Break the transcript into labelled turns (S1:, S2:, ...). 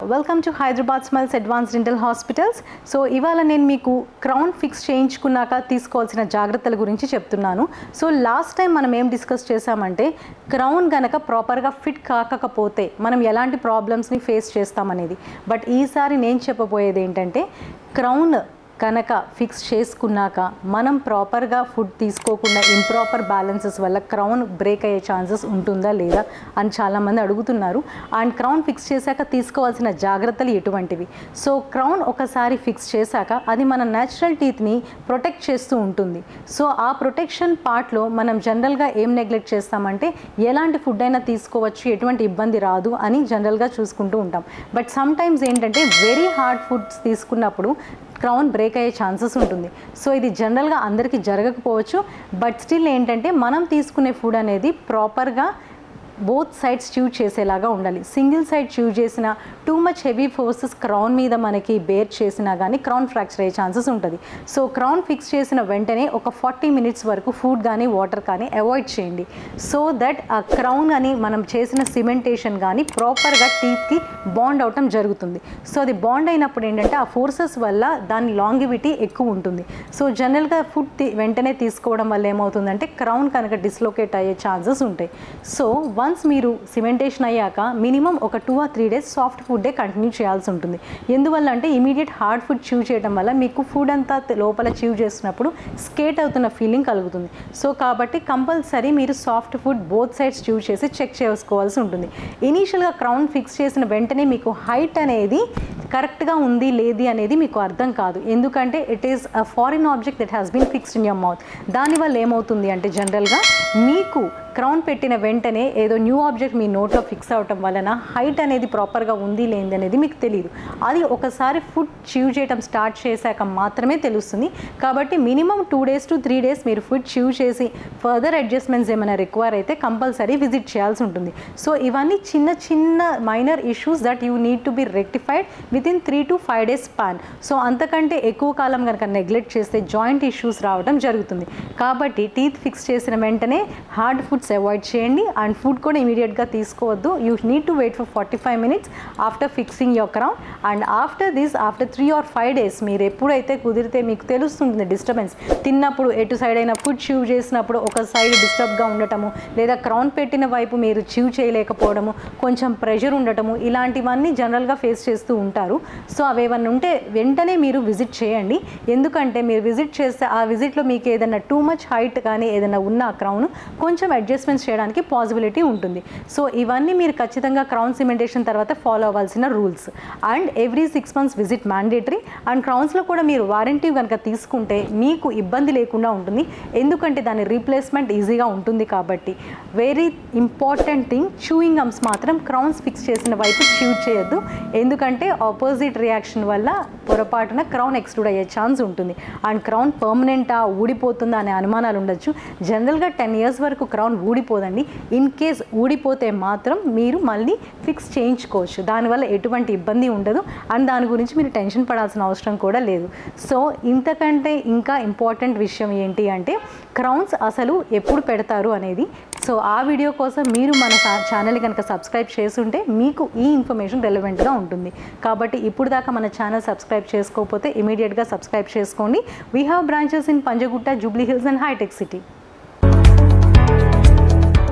S1: welcome to Hyderabad smiles advance dental hospitals so ఇవాళ నేను మీకు క్రౌన్ ఫిక్స్ చేయించుకున్నాక తీసుకోవాల్సిన జాగ్రత్తల గురించి చెప్తున్నాను సో లాస్ట్ టైం మనం ఏం డిస్కస్ చేసామంటే క్రౌన్ గనక ప్రాపర్గా ఫిట్ కాకపోతే మనం ఎలాంటి ప్రాబ్లమ్స్ని ఫేస్ చేస్తామనేది బట్ ఈసారి నేను చెప్పబోయేది ఏంటంటే క్రౌన్ కనుక ఫిక్స్ చేసుకున్నాక మనం ప్రాపర్గా ఫుడ్ తీసుకోకుండా ఇంప్రాపర్ బ్యాలెన్సెస్ వల్ల క్రౌన్ బ్రేక్ అయ్యే ఛాన్సెస్ ఉంటుందా లేదా అని చాలామంది అడుగుతున్నారు అండ్ క్రౌన్ ఫిక్స్ చేశాక తీసుకోవాల్సిన జాగ్రత్తలు ఎటువంటివి సో క్రౌన్ ఒకసారి ఫిక్స్ చేశాక అది మన న్యాచురల్ టీత్ని ప్రొటెక్ట్ చేస్తూ ఉంటుంది సో ఆ ప్రొటెక్షన్ పార్ట్లో మనం జనరల్గా ఏం నెగ్లెక్ట్ చేస్తామంటే ఎలాంటి ఫుడ్ అయినా తీసుకోవచ్చు ఎటువంటి ఇబ్బంది రాదు అని జనరల్గా చూసుకుంటూ ఉంటాం బట్ సమ్ టైమ్స్ ఏంటంటే వెరీ హార్డ్ ఫుడ్స్ తీసుకున్నప్పుడు క్రౌన్ బ్రేక్ అయ్యే ఛాన్సెస్ ఉంటుంది సో ఇది జనరల్గా అందరికీ జరగకపోవచ్చు బట్ స్టిల్ ఏంటంటే మనం తీసుకునే ఫుడ్ అనేది ప్రాపర్గా బోత్ సైడ్స్ చూజ్ చేసేలాగా ఉండాలి సింగిల్ సైడ్ చూజ్ చేసిన too much heavy forces crown మీద మనకి బేర్ చేసినా కానీ క్రౌన్ ఫ్రాక్చర్ అయ్యే ఛాన్సెస్ ఉంటుంది సో క్రౌన్ ఫిక్స్ చేసిన వెంటనే ఒక ఫార్టీ మినిట్స్ వరకు ఫుడ్ కానీ వాటర్ కానీ అవాయిడ్ చేయండి సో దట్ ఆ క్రౌన్ అని మనం చేసిన సిమెంటేషన్ కానీ ప్రాపర్గా టీత్కి బాండ్ అవటం జరుగుతుంది సో అది బాండ్ అయినప్పుడు ఏంటంటే ఆ ఫోర్సెస్ వల్ల దాని లాంగివిటీ ఎక్కువ ఉంటుంది సో జనరల్గా ఫుడ్ తీ- వెంటనే తీసుకోవడం వల్ల ఏమవుతుందంటే క్రౌన్ కనుక డిస్లోకేట్ అయ్యే ఛాన్సెస్ ఉంటాయి సో వన్స్ మీరు సిమెంటేషన్ అయ్యాక మినిమం ఒక two or three days soft ఫుడ్డే కంటిన్యూ చేయాల్సి ఉంటుంది ఎందువల్ల అంటే ఇమీడియట్ హార్డ్ ఫుడ్ చూవ్ చేయడం వల్ల మీకు ఫుడ్ అంతా తె- లోపల చూవ్ చేసినప్పుడు స్కేట్ అవుతున్న ఫీలింగ్ కలుగుతుంది సో కాబట్టి కంపల్సరీ మీరు soft food both sides chew చేసి చెక్ చేసుకోవాల్సి ఉంటుంది ఇనీషియల్గా క్రౌన్ ఫిక్స్ చేసిన వెంటనే మీకు హైట్ అనేది కరెక్ట్గా ఉంది లేది అనేది మీకు అర్థం కాదు ఎందుకంటే it is a foreign object that has been fixed in your mouth దానివల్ల ఏమవుతుంది అంటే జనరల్గా మీకు క్రౌన్ పెట్టిన వెంటనే ఏదో న్యూ ఆబ్జెక్ట్ మీ నోట్లో ఫిక్స్ అవటం వలన హైట్ అనేది ప్రాపర్గా ఉంది లేనిది అనేది మీకు తెలియదు అది ఒకసారి ఫుడ్ చివ్ చేయటం స్టార్ట్ చేశాక మాత్రమే తెలుస్తుంది కాబట్టి minimum two days to three days మీరు ఫుడ్ చివ్ చేసి ఫర్దర్ అడ్జస్ట్మెంట్స్ ఏమైనా రిక్వైర్ అయితే కంపల్సరీ విజిట్ చేయాల్సి ఉంటుంది సో ఇవన్నీ చిన్న చిన్న minor issues that you need to be rectified within three to five days span so అంతకంటే ఎక్కువ కాలం కనుక నెగ్లెక్ట్ చేస్తే జాయింట్ ఇష్యూస్ రావడం జరుగుతుంది కాబట్టి టీత్ ఫిక్స్ చేసిన వెంటనే హార్డ్ ఫుడ్స్ అవాయిడ్ చేయండి అండ్ ఫుడ్ కూడా ఇమీడియట్గా తీసుకోవద్దు you need to wait for forty five minutes after fixing your crown and after this after three or five days మీరు ఎప్పుడైతే కుదిరితే మీకు తెలుస్తుంటుంది డిస్టర్బెన్స్ తిన్నప్పుడు ఎటు సైడ్ అయినా ఫుడ్ చివ్ చేసినప్పుడు ఒక సైడ్ డిస్టర్బ్గా ఉండటము లేదా క్రౌన్ పెట్టిన వైపు మీరు చివ్ చేయలేకపోవడము కొంచెం ప్రెషర్ ఉండటము ఇలాంటివన్నీ జనరల్గా ఫేస్ చేస్తూ ఉంటారు సో అవి ఏమన్నా ఉంటే వెంటనే మీరు విజిట్ చేయండి ఎందుకంటే మీరు విజిట్ చేస్తే ఆ విజిట్లో మీకు ఏదైనా టూ మచ్ హైట్ కానీ ఏదైనా ఉన్న ఆ క్రౌన్ కొంచెం అడ్జస్ట్మెంట్స్ చేయడానికి పాసిబిలిటీ ఉంటుంది సో ఇవన్నీ మీరు ఖచ్చితంగా క్రౌన్ సిమెంటేషన్ తర్వాత ఫాలో అవ్వాల్సిన rules and every six months visit mandatory and క్రౌన్స్లో కూడా మీరు వారంటీ కనుక తీసుకుంటే మీకు ఇబ్బంది లేకుండా ఉంటుంది ఎందుకంటే దాని రీప్లేస్మెంట్ ఈజీగా ఉంటుంది కాబట్టి very important thing chewing gums మాత్రం క్రౌన్స్ ఫిక్స్ చేసిన వైపు చూ చేయొద్దు ఎందుకంటే ఆపోజిట్ రియాక్షన్ వల్ల పొరపాటున క్రౌన్ ఎక్స్ట్రూడ్ అయ్యే ఛాన్స్ ఉంటుంది అండ్ క్రౌన్ పర్మనెంటా ఊడిపోతుందా అనే అనుమానాలు ఉండొచ్చు జనరల్గా టెన్ ఇయర్స్ వరకు క్రౌన్ ఊడిపోదండి ఇన్ కేస్ ఊడిపోతే మాత్రం మీరు మళ్ళీ ఫిక్స్ చేయించుకోవచ్చు దానివల్ల ఎటువంటి ఇబ్బంది ఉండదు అండ్ దాని గురించి మీరు టెన్షన్ పడాల్సిన అవసరం కూడా లేదు సో ఇంతకంటే ఇంకా ఇంపార్టెంట్ విషయం ఏంటి అంటే క్రౌన్స్ అసలు ఎప్పుడు పెడతారు అనేది సో ఆ వీడియో కోసం మీరు మన ఛానల్ కనుక సబ్స్క్రైబ్ చేసుంటే మీకు ఈ ఇన్ఫర్మేషన్ రెలవెంట్గా ఉంటుంది కాబట్టి ఇప్పుడు దాకా మన ఛానల్ సబ్స్క్రైబ్ చేసుకోకపోతే ఇమీడియట్గా సబ్స్క్రైబ్ చేసుకోండి we have branches in Panjagutta Jubilee Hills and హైటెక్ సిటీ